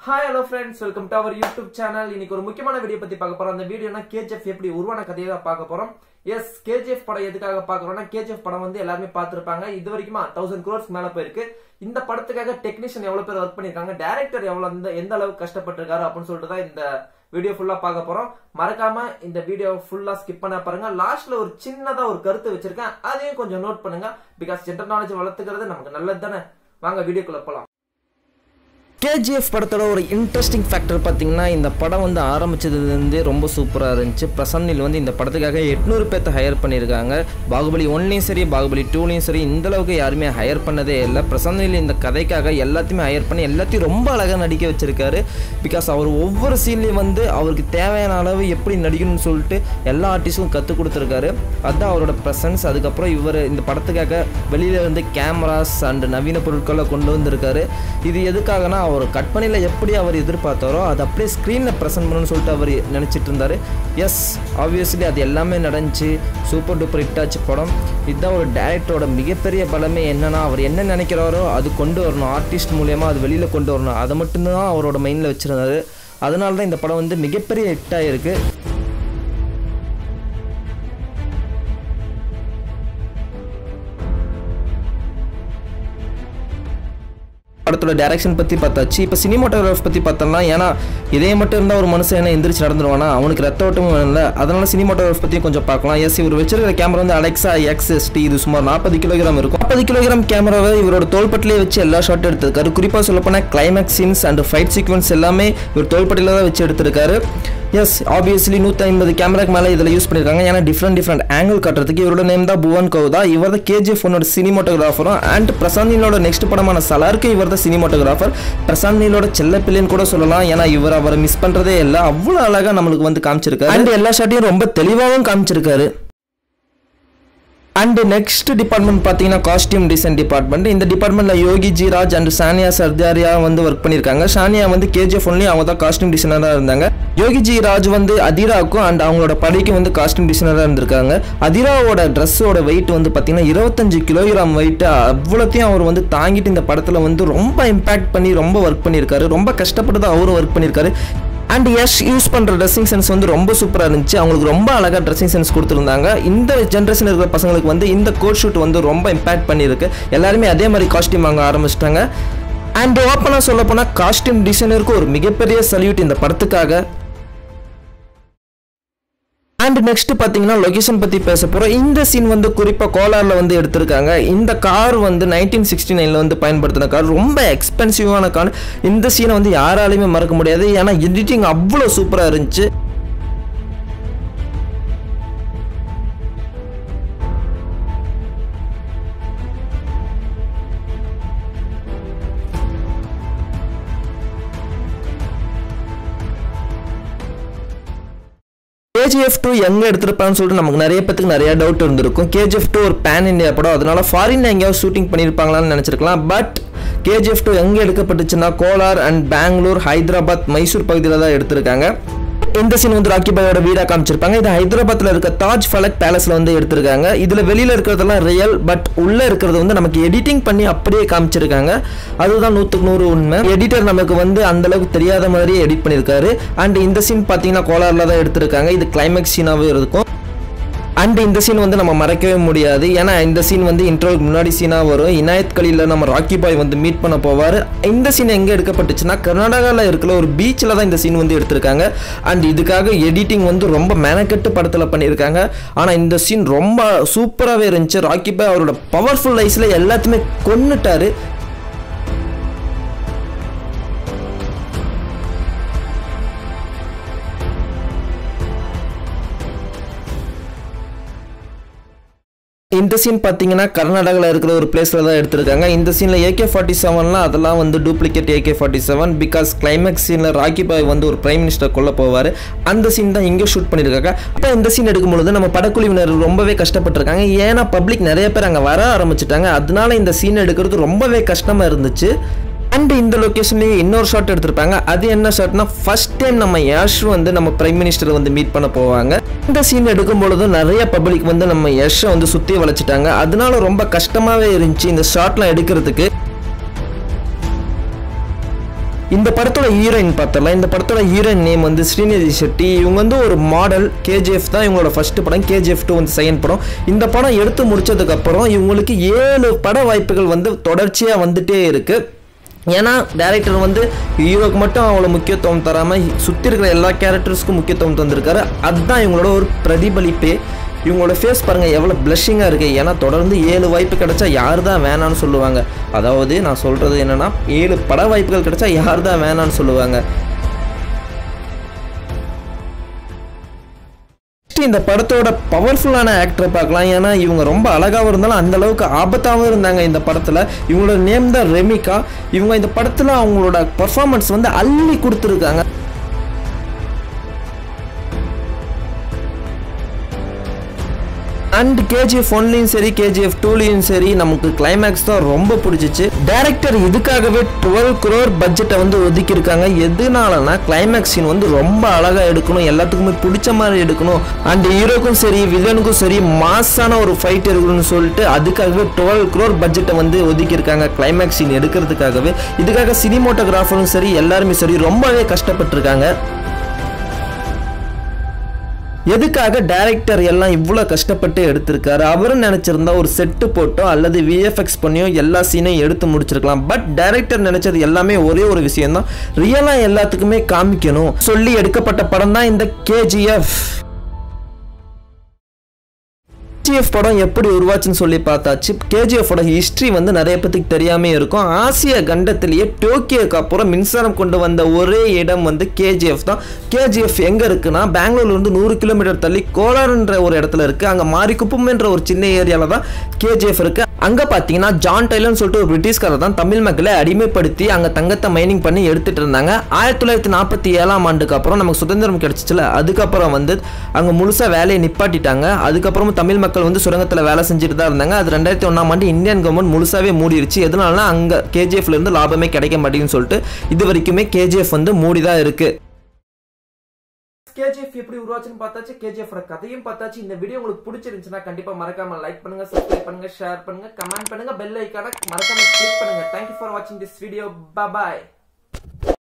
hi hello friends welcome to our YouTube channel இன்னைக்கு ஒரு முக்கியமான வீடியோ பத்தி பார்க்க போறோம் அந்த வீடியோனா கேஜிஎஃப் எப்படி உருவான கதையை தான் பார்க்க போறோம் எஸ் கேஜிஎஃப் படம் எதுக்காக பார்க்கறோம்னா கேஜிஎஃப் படம் வந்து எல்லாருமே பார்த்திருப்பாங்க இது வரைக்குமா தௌசண்ட் க்ரோர்ஸ் மேல போயிருக்கு இந்த படத்துக்காக டெக்னீஷியன் எவ்வளவு பேர் ஒர்க் பண்ணிருக்காங்க டேரக்டர் எவ்வளவு அந்த எந்த அளவுக்கு கஷ்டப்பட்டிருக்காரு அப்படின்னு சொல்லிட்டு தான் இந்த வீடியோ ஃபுல்லா பார்க்க போறோம் மறக்காம இந்த வீடியோ ஃபுல்லா ஸ்கிப் பண்ண பாருங்க லாஸ்ட்ல ஒரு சின்னதா ஒரு கருத்து வச்சிருக்கேன் அதையும் கொஞ்சம் நோட் பண்ணுங்க பிகாஸ் ஜென்ரல் நாலேஜ் வளர்த்துக்கிறது நமக்கு நல்லது தானே வாங்க வீடியோக்குள்ள போலாம் கேஜிஎஃப் படத்தோட ஒரு இன்ட்ரெஸ்டிங் ஃபேக்டர் பார்த்தீங்கன்னா இந்த படம் வந்து ஆரம்பிச்சதுலேருந்தே ரொம்ப சூப்பராக இருந்துச்சு பிரசன்ட் நீல் வந்து இந்த படத்துக்காக எட்நூறு பேர்த்த ஹையர் பண்ணியிருக்காங்க பாகுபலி ஒன்லையும் சரி பாகுபலி டூலையும் சரி இந்த அளவுக்கு யாருமே ஹையர் பண்ணதே இல்லை பிரசன்ட் நீல் இந்த கதைக்காக எல்லாத்தையுமே ஹையர் பண்ணி எல்லாத்தையும் ரொம்ப அழகாக நடிக்க வச்சிருக்காரு பிகாஸ் அவர் ஒவ்வொரு சீன்லேயும் வந்து அவருக்கு தேவையான அளவு எப்படி நடிக்கணும்னு சொல்லிட்டு எல்லா ஆர்டிஸ்டும் கற்றுக் கொடுத்துருக்காரு அதுதான் அவரோட ப்ரெசன்ஸ் அதுக்கப்புறம் இவர் இந்த படத்துக்காக வெளியில இருந்து கேமராஸ் அண்ட் நவீன பொருட்களை கொண்டு வந்திருக்காரு இது எதுக்காகனா அவர் கற்பனையில் எப்படி அவர் எதிர்பார்த்தாரோ அதை அப்படியே ஸ்க்ரீனில் ப்ரெசென்ட் பண்ணணும்னு சொல்லிட்டு அவர் நினச்சிட்டு இருந்தார் எஸ் ஆப்வியஸ்லி அது எல்லாமே நடந்துச்சு சூப்பர் டூப்பர் ஹிட் ஆச்சு படம் இதுதான் ஒரு டேரக்டரோட மிகப்பெரிய பலமே என்னன்னா அவர் என்ன நினைக்கிறாரோ அது கொண்டு வரணும் ஆர்டிஸ்ட் மூலயமா அது வெளியில் கொண்டு வரணும் அதை மட்டும்தான் அவரோட மைண்டில் வச்சுருந்தாரு அதனால தான் இந்த படம் வந்து மிகப்பெரிய ஹிட் ஆகிருக்கு படத்தோட டேரக்ஷன் பற்றி பார்த்தாச்சு இப்போ சினிமாட்டோகிராஃப் பற்றி பார்த்தோம்னா ஏன்னா இதே மட்டும் இருந்தால் ஒரு மனுஷன் என்ன எந்திரிச்சு நடந்துருவானா அவனுக்கு ரத்த ஓட்டமும் இல்லை அதனால சினிமாட்டோகிராஃப் பற்றியும் கொஞ்சம் பார்க்கலாம் எஸ் இவர் வச்சிருக்கிற கேமரா வந்து அலெக்ஸா எக்ஸ்எஸ்டி இது சுமார் நாற்பது கிலோகிராம் இருக்கும் நாற்பது கிலோகிராம் கேமராவை இவரோட தோள்பட்டிலே வச்சு எல்லா ஷாட் எடுத்திருக்காரு குறிப்பாக சொல்லப்போனால் climax scenes and fight sequence எல்லாமே இவர் தோள்பட்டியில் தான் வச்சு எடுத்திருக்காரு எஸ் ஆப்வியஸ்லி நூற்றி ஐம்பது கேமராக்கு மேலே இதில் யூஸ் பண்ணியிருக்காங்க ஏன்னா டிஃப்ரெண்ட் டிஃப்ரெண்ட் ஆங்கிள் காட்டுறதுக்கு இவரோட நேம் தான் புவன் கவுதா இவர் தான் கேஜிஎஃப் ஒன்னோட சினிமாட்டோகிராஃபரும் அண்ட் பிரசாந்த் நீலோட நெக்ஸ்ட் படமான சலாருக்கு இவர் தான் சினிமாட்டோகிராஃபர் பிரசாந்த் நீலோட செல்ல பிள்ளைன்னு கூட சொல்லலாம் ஏன்னா இவர் அவரை மிஸ் பண்ணுறதே இல்லை அவ்வளோ அழகாக நம்மளுக்கு வந்து காமிச்சிருக்காரு அண்ட் எல்லா ஷாட்டையும் ரொம்ப தெளிவாகவும் காமிச்சிருக்காரு அண்ட் நெக்ஸ்ட் டிபார்ட்மெண்ட் பார்த்தீங்கன்னா காஸ்டியூம் டிசைன் டிபார்ட்மெண்ட் இந்த டிபார்ட்மெண்ட்டில் யோகி ஜி ராஜ் அண்ட் சானியா சர்தாரியா வந்து ஒர்க் பண்ணியிருக்காங்க சானியா வந்து கேஜிஎஃப் ஒன்லி அவங்க தான் காஸ்டியூம் டிசைனராக இருந்தாங்க யோகி ஜி ராஜ் வந்து அதிராவுக்கும் அண்ட் அவங்களோட படைக்கும் வந்து காஸ்டியூம் டிசைனராக இருந்திருக்காங்க அதிராவோட ட்ரெஸ்ஸோட வெயிட் வந்து பார்த்தீங்கன்னா இருபத்தஞ்சு கிலோகிராம் வெயிட் அவ்வளோத்தையும் அவர் வந்து தாங்கிட்டு இந்த படத்தில் வந்து ரொம்ப இம்பாக்ட் பண்ணி ரொம்ப ஒர்க் பண்ணியிருக்காரு ரொம்ப கஷ்டப்பட்டு தான் அவரும் ஒர்க் பண்ணியிருக்காரு அண்ட் எஸ் யூஸ் பண்ணுற ட்ரெஸ்ஸிங் சென்ஸ் வந்து ரொம்ப சூப்பராக இருந்துச்சு அவங்களுக்கு ரொம்ப அழகாக ட்ரெஸ்ஸிங் சென்ஸ் கொடுத்துருந்தாங்க இந்த ஜென்ரேஷன் இருக்கிற பசங்களுக்கு வந்து இந்த கோட் ஷூட் வந்து ரொம்ப இம்பாக்ட் பண்ணியிருக்கு எல்லாருமே அதே மாதிரி காஸ்டியூம் வாங்க ஆரம்பிச்சிட்டாங்க அண்ட் ஓப்பனாக சொல்ல போனால் காஸ்டியூம் டிசைனருக்கு ஒரு மிகப்பெரிய சல்யூட் இந்த படத்துக்காக அண்ட் நெக்ஸ்ட் பார்த்தீங்கன்னா லொகேஷன் பற்றி பேச போகிறோம் இந்த சீன் வந்து குறிப்பாக கோலாரில் வந்து எடுத்திருக்காங்க இந்த கார் வந்து நைன்டீன் சிக்ஸ்டி நைனில் வந்து பயன்படுத்தின கார் ரொம்ப எக்ஸ்பென்சிவான கார் இந்த சீனை வந்து யாராலையுமே மறக்க முடியாது ஏன்னா எடிட்டிங் அவ்வளோ சூப்பராக இருந்துச்சு கேஜிஎஃப் டூ எங்கே எடுத்திருப்பான்னு சொல்லிட்டு நமக்கு நிறைய பேத்துக்கு நிறைய டவுட் இருந்திருக்கும் கேஜிஎஃப் டூ ஒரு பேன் இந்தியா படம் அதனால ஃபாரின் எங்கேயாவது ஷூட்டிங் பண்ணியிருப்பாங்களான்னு நினச்சிருக்கலாம் பட் கேஜிஎஃப் டூ எங்கே எடுக்கப்பட்டுச்சுன்னா கோலார் அண்ட் பெங்களூர் ஹைதராபாத் மைசூர் பகுதியில் தான் எடுத்திருக்காங்க இந்த சீன் வந்து ராக்கி பாயோட வீடாக காமிச்சிருப்பாங்க இது ஹைதராபாத்தில் இருக்க தாஜ் ஃபலக் பேலஸில் வந்து எடுத்திருக்காங்க இதில் வெளியில் இருக்கிறதெல்லாம் ரியல் பட் உள்ளே இருக்கிறது வந்து நமக்கு எடிட்டிங் பண்ணி அப்படியே காமிச்சிருக்காங்க அதுதான் நூற்றுக்கு நூறு உண்மை எடிட்டர் நமக்கு வந்து அந்த அளவுக்கு தெரியாத மாதிரியே எடிட் பண்ணியிருக்காரு அண்ட் இந்த சீன் பார்த்தீங்கன்னா கோலாரில் தான் எடுத்திருக்காங்க இது கிளைமேக்ஸ் சீனாகவே இருக்கும் அண்ட் இந்த சீன் வந்து நம்ம மறக்கவே முடியாது ஏன்னா இந்த சீன் வந்து இன்ட்ரோவுக்கு முன்னாடி சீனாக வரும் இனாயத் கலியில் நம்ம ராக்கி பாய் வந்து மீட் பண்ண போவார் இந்த சீன் எங்கே எடுக்கப்பட்டுச்சுன்னா கர்நாடகாவில் இருக்கிற ஒரு பீச்சில் தான் இந்த சீன் வந்து எடுத்திருக்காங்க அண்ட் இதுக்காக எடிட்டிங் வந்து ரொம்ப மெனக்கெட்டு படத்தில் பண்ணியிருக்காங்க ஆனால் இந்த சீன் ரொம்ப சூப்பராகவே இருந்துச்சு ராக்கி பாய் அவரோட பவர்ஃபுல் ஐஸில் எல்லாத்தையுமே கொன்னுட்டாரு இந்த சீன் பார்த்தீங்கன்னா கர்நாடகாவில் இருக்கிற ஒரு பிளேஸில் தான் எடுத்திருக்காங்க இந்த சீனில் ஏகே ஃபார்ட்டி செவன்லாம் அதெல்லாம் வந்து duplicate AK forty seven because climax சீனில் ராக்கி பாய் வந்து ஒரு பிரைம் மினிஸ்டர் கொல்ல போவார் அந்த சீன் தான் இங்கே ஷூட் பண்ணியிருக்காங்க இப்போ இந்த சீன் எடுக்கும்பொழுது நம்ம படக்குழுவினர் ரொம்பவே கஷ்டப்பட்டிருக்காங்க ஏன்னா பப்ளிக் நிறைய பேர் அங்கே வர ஆரம்பிச்சிட்டாங்க அதனால இந்த சீன் எடுக்கிறது ரொம்பவே கஷ்டமாக இருந்துச்சு அண்ட் இந்த லொக்கேஷன்லேயே இன்னொரு ஷாட் எடுத்திருப்பாங்க அது என்ன ஷாட்னா ஃபர்ஸ்ட் டைம் நம்ம யஷ் வந்து நம்ம பிரைம் மினிஸ்டர் வந்து மீட் பண்ண போவாங்க இந்த சீன் எடுக்கும் பொழுது நிறைய பப்ளிக் வந்து நம்ம யஷை வந்து சுற்றி வளைச்சிட்டாங்க அதனால ரொம்ப கஷ்டமாகவே இருந்துச்சு இந்த ஷாட்லாம் எடுக்கிறதுக்கு இந்த படத்தோட ஹீரோயின் பார்த்தலாம் இந்த படத்தோட ஹீரோயின் நேம் வந்து ஸ்ரீநிதி செட்டி இவங்க வந்து ஒரு மாடல் கேஜிஎஃப் தான் இவங்களோட ஃபர்ஸ்ட் படம் கேஜிஎஃப் டூ வந்து செகண்ட் படம் இந்த படம் எடுத்து முடிச்சதுக்கப்புறம் இவங்களுக்கு ஏழு பட வாய்ப்புகள் வந்து தொடர்ச்சியாக வந்துட்டே இருக்கு ஏன்னா டேரக்டர் வந்து ஹீரோக்கு மட்டும் அவ்வளோ முக்கியத்துவம் தராமல் சுற்றி இருக்கிற எல்லா கேரக்டர்ஸ்க்கும் முக்கியத்துவம் தந்திருக்காரு அதுதான் இவங்களோட ஒரு பிரதிபலிப்பே இவங்களோட ஃபேஸ் பாருங்கள் எவ்வளோ ப்ளஷிங்காக இருக்குது ஏன்னா தொடர்ந்து ஏழு வாய்ப்பு கிடைச்சா யார் தான் வேணான்னு சொல்லுவாங்க அதாவது நான் சொல்கிறது என்னென்னா ஏழு பட வாய்ப்புகள் கிடைச்சா யார் தான் வேணான்னு சொல்லுவாங்க Next இந்த படத்தோட பவர்ஃபுல்லான ஆக்டரை பார்க்கலாம் ஏன்னா இவங்க ரொம்ப அழகாகவும் இருந்தாலும் அந்த அளவுக்கு ஆபத்தாகவும் இருந்தாங்க இந்த படத்தில் இவங்களோட நேம் தான் ரெமிகா இவங்க இந்த படத்தில் அவங்களோட பர்ஃபார்மன்ஸ் வந்து அள்ளி கொடுத்துருக்காங்க அண்ட் கேஜிஎஃப் ஒன்லையும் சரி கேஜிஎஃப் டூலையும் சரி நமக்கு கிளைமேக்ஸ் தான் ரொம்ப பிடிச்சிச்சு டேரக்டர் இதுக்காகவே டுவெல் குரோர் பட்ஜெட்டை வந்து ஒதுக்கியிருக்காங்க எதுனாலனா கிளைமேக்ஸ் சீன் வந்து ரொம்ப அழகாக எடுக்கணும் எல்லாத்துக்குமே பிடிச்ச மாதிரி எடுக்கணும் அண்ட் ஹீரோக்கும் சரி வில்லனுக்கும் சரி மாசான ஒரு ஃபைட் இருக்கணும்னு சொல்லிட்டு அதுக்காகவே டுவெல் குரோர் பட்ஜெட்டை வந்து ஒதுக்கியிருக்காங்க கிளைமேக்ஸ் சீன் எடுக்கிறதுக்காகவே இதுக்காக சினிமோட்டோகிராஃபரும் சரி எல்லாருமே சரி ரொம்பவே கஷ்டப்பட்டிருக்காங்க எதுக்காக டைரக்டர் எல்லாம் இவ்வளோ கஷ்டப்பட்டு எடுத்திருக்காரு அவரும் நினச்சிருந்தா ஒரு செட்டு போட்டோ அல்லது விஎஃப்எக்ஸ் பண்ணியோ எல்லா சீனையும் எடுத்து முடிச்சிருக்கலாம் பட் டைரக்டர் நினச்சது எல்லாமே ஒரே ஒரு விஷயம் தான் ரியலாக எல்லாத்துக்குமே காமிக்கணும் சொல்லி எடுக்கப்பட்ட படம் தான் இந்த கேஜிஎஃப் கேஜிஎஃப் படம் எப்படி உருவாச்சுன்னு சொல்லி பார்த்தாச்சு கேஜிஎஃபோட ஹிஸ்ட்ரி வந்து நிறைய பேத்துக்கு தெரியாமே இருக்கும் ஆசிய கண்டத்திலேயே டோக்கியோக்கு அப்புறம் மின்சாரம் கொண்டு வந்த ஒரே இடம் வந்து கேஜிஎஃப் தான் கேஜிஎஃப் எங்கே இருக்குன்னா பெங்களூர்ல இருந்து நூறு கிலோமீட்டர் தள்ளி கோலார்ன்ற ஒரு இடத்துல இருக்குது அங்கே மாரிக்குப்பம் என்ற ஒரு சின்ன ஏரியாவில் தான் கேஜிஎஃப் இருக்குது அங்கே பார்த்தீங்கன்னா ஜான் டைலர்னு சொல்லிட்டு ஒரு பிரிட்டிஷ்காரர் தான் தமிழ் மக்களை அடிமைப்படுத்தி அங்கே தங்கத்தை மைனிங் பண்ணி எடுத்துட்டு இருந்தாங்க ஆயிரத்தி தொள்ளாயிரத்தி நாற்பத்தி ஏழாம் ஆண்டுக்கு அப்புறம் நமக்கு சுதந்திரம் கிடைச்சிச்சுல அதுக்கப்புறம் வந்து அங்கே முழுசாக வேலையை நிப்பாட்டிட்டாங்க அதுக்கப்புறமும் தமிழ் மக்கள் வந்து சுரங்கத்தில் வேலை செஞ்சுட்டு தான் இருந்தாங்க அது ரெண்டாயிரத்தி ஒன்றாம் ஆண்டு இந்தியன் கவர்மெண்ட் முழுசாவே மூடிடுச்சு எதனாலனா அங்கே கேஜிஎஃப்ல இருந்து லாபமே கிடைக்க மாட்டேங்குன்னு சொல்லிட்டு இது வரைக்குமே கேஜிஎஃப் வந்து மூடி தான் இருக்குது கேஜிஎஃப் எப்படி உருவாச்சுன்னு பார்த்தாச்சு கேஜிஎஃப் கதையும் பார்த்தாச்சு இந்த வீடியோ உங்களுக்கு பிடிச்சிருந்துச்சுன்னா கண்டிப்பா மறக்காம லைக் பண்ணுங்க சப்ஸ்கிரைப் பண்ணுங்க ஷேர் பண்ணுங்க கமெண்ட் பண்ணுங்க பெல் ஐக்கான மறக்காம கிளிக் பண்ணுங்க தேங்க்யூ ஃபார் வாட்சிங் திஸ் வீடியோ பாய்